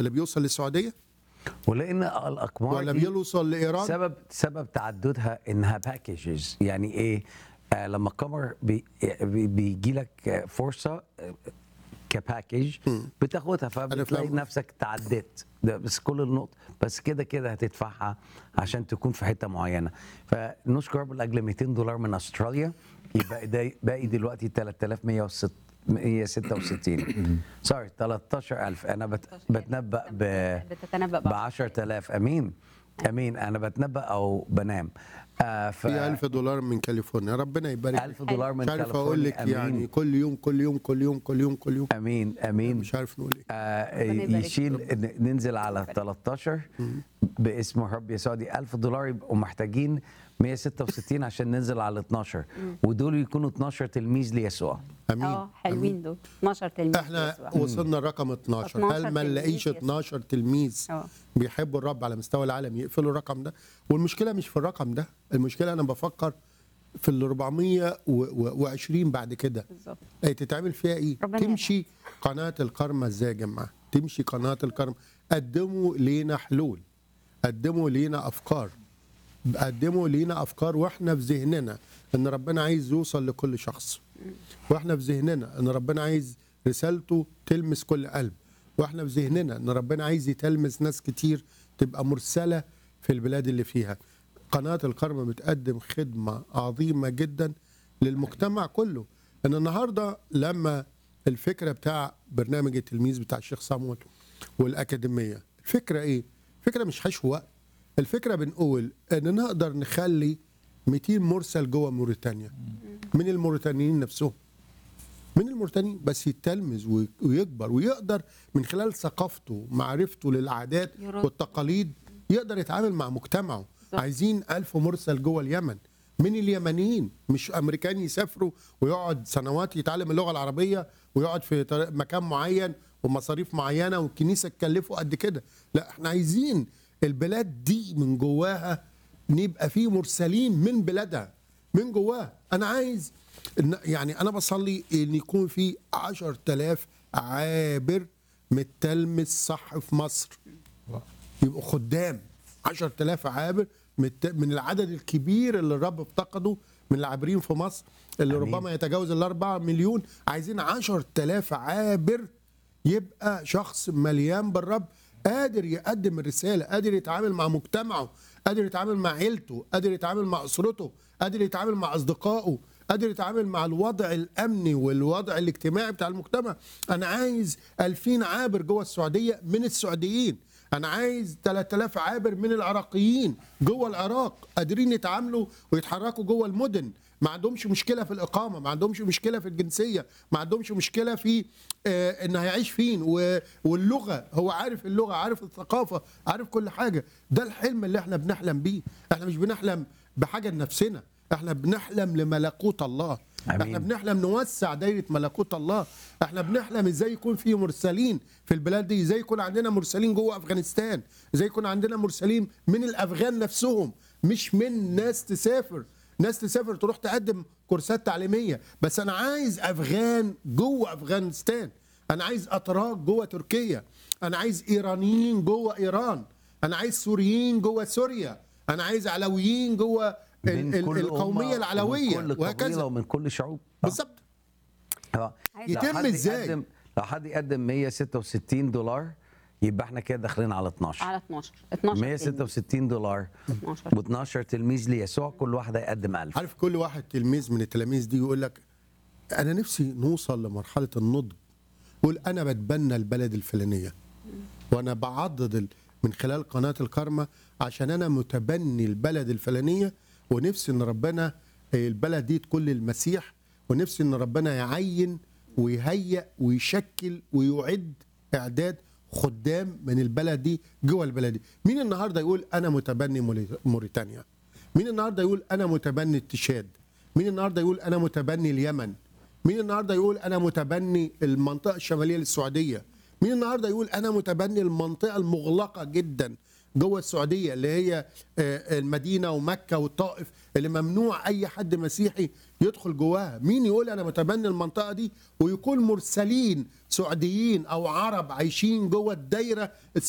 اللي بيوصل للسعوديه ولان الاقمار ولا دي بيوصل لايران سبب سبب تعددها انها باكجز يعني ايه آه لما القمر بي بي بيجي لك فرصه آه، كباكج بتاخدها فبتلاقي فاهم. نفسك تعديت ده بس كل النقطه بس كده كده هتدفعها عشان تكون في حته معينه فنشكر رب لاجل 200 دولار من استراليا يبقى ده باقي دلوقتي 3166 سوري 13000 انا بت بتنبأ ب بتتنبأ ب بقى 10000 امين امين انا بتنبأ او بنام آه ف في 1000 دولار من كاليفورنيا ربنا يبارك 1000 دولار من مش عارف اقول لك كاليفورنيا يعني امين كل يوم كل يوم كل يوم كل يوم كل يوم امين امين مش عارف نقول ايه آه ربنا يبارك يشيل ن- ننزل على 13 باسم الرب يسوع دي 1000 دولار يبقوا محتاجين 166 عشان ننزل على 12 ودول يكونوا 12 تلميذ ليسوع امين اه حلوين دول 12 تلميذ احنا يسوع. وصلنا لرقم 12 12 هل ما تلميذ نلاقيش يسوع. 12 تلميذ اه بيحبوا الرب على مستوى العالم يقفلوا الرقم ده والمشكله مش في الرقم ده المشكله انا بفكر في ال 420 بعد كده بالظبط ايه تتعمل فيها ايه ربنا تمشي قناه الكرمة ازاي يا جماعه تمشي قناه الكرمة قدموا لينا حلول قدموا لينا افكار قدموا لينا افكار واحنا في ذهننا ان ربنا عايز يوصل لكل شخص واحنا في ذهننا ان ربنا عايز رسالته تلمس كل قلب واحنا في ذهننا ان ربنا عايز يتلمس ناس كتير تبقى مرسله في البلاد اللي فيها قناه الكرمة بتقدم خدمه عظيمه جدا للمجتمع كله ان النهارده لما الفكره بتاع برنامج التلميذ بتاع الشيخ صامويل والاكاديميه الفكره ايه الفكره مش حشو وقت الفكره بنقول ان نقدر نخلي 200 مرسل جوه موريتانيا من الموريتانيين نفسهم من الموريتانيين بس يتلمذ وي- ويكبر ويقدر من خلال ثقافته معرفته للعادات يرد. والتقاليد يقدر يتعامل مع مجتمعه عايزين ألف مرسل جوه اليمن من اليمنيين مش أمريكان يسافروا ويقعد سنوات يتعلم اللغة العربية ويقعد في طريق- مكان معين ومصاريف معينة والكنيسة تكلفه قد كده لا احنا عايزين البلاد دي من جواها نبقى فيه مرسلين من بلادها من جواها انا عايز إن يعني انا بصلي ان يكون في 10000 عابر متلمس صح في مصر يبقوا خدام 10000 عابر مت- من العدد الكبير اللي الرب افتقده من العابرين في مصر اللي أمين. ربما يتجاوز الأربعة مليون عايزين 10000 عابر يبقى شخص مليان بالرب قادر يقدم الرسالة قادر يتعامل مع مجتمعه قادر يتعامل مع عيلته قادر يتعامل مع أسرته قادر يتعامل مع أصدقائه قادر يتعامل مع الوضع الأمني والوضع الاجتماعي بتاع المجتمع أنا عايز 2000 عابر جوه السعودية من السعوديين انا عايز 3000 عابر من العراقيين جوه العراق قادرين يتعاملوا ويتحركوا جوه المدن ما عندهمش مشكله في الاقامه ما عندهمش مشكله في الجنسيه ما عندهمش مشكله في آه ان هيعيش فين و- واللغه هو عارف اللغه عارف الثقافه عارف كل حاجه ده الحلم اللي احنا بنحلم بيه احنا مش بنحلم بحاجه لنفسنا احنا بنحلم لملكوت الله آمين. احنا بنحلم نوسع دايره ملكوت الله احنا بنحلم ازاي يكون في مرسلين في البلاد دي ازاي يكون عندنا مرسلين جوه افغانستان ازاي يكون عندنا مرسلين من الافغان نفسهم مش من ناس تسافر ناس تسافر تروح تقدم كورسات تعليميه بس انا عايز افغان جوه افغانستان انا عايز اتراك جوه تركيا انا عايز ايرانيين جوه ايران انا عايز سوريين جوه سوريا انا عايز علويين جوه ال- من ال- كل القوميه أمة العلويه ومن كل قبيلة وهكذا ومن كل شعوب آه. بالظبط آه. عايز- لو يتم حد إزاي؟ يقدم لو حد يقدم 166 دولار يبقى احنا كده داخلين على 12 على 12 12 تلميذ. 166 دولار 12 و12 تلميذ ليسوع كل واحد هيقدم 1000 عارف كل واحد تلميذ من التلاميذ دي يقول لك انا نفسي نوصل لمرحله النضج يقول انا بتبنى البلد الفلانيه وانا بعضد ال- من خلال قناه الكرمه عشان انا متبني البلد الفلانيه ونفسي ان ربنا البلد دي تكون للمسيح ونفسي ان ربنا يعين ويهيئ ويشكل ويعد اعداد خدام من البلد دي جوه البلد دي مين النهارده يقول انا متبني موري- موريتانيا مين النهارده يقول انا متبني التشاد مين النهارده يقول انا متبني اليمن مين النهارده يقول انا متبني المنطقه الشماليه للسعوديه مين النهارده يقول انا متبني المنطقه المغلقه جدا جوه السعوديه اللي هي آه، المدينه ومكه والطائف اللي ممنوع اي حد مسيحي يدخل جواها مين يقول انا متبني المنطقه دي ويكون مرسلين سعوديين او عرب عايشين جوه الدايره ال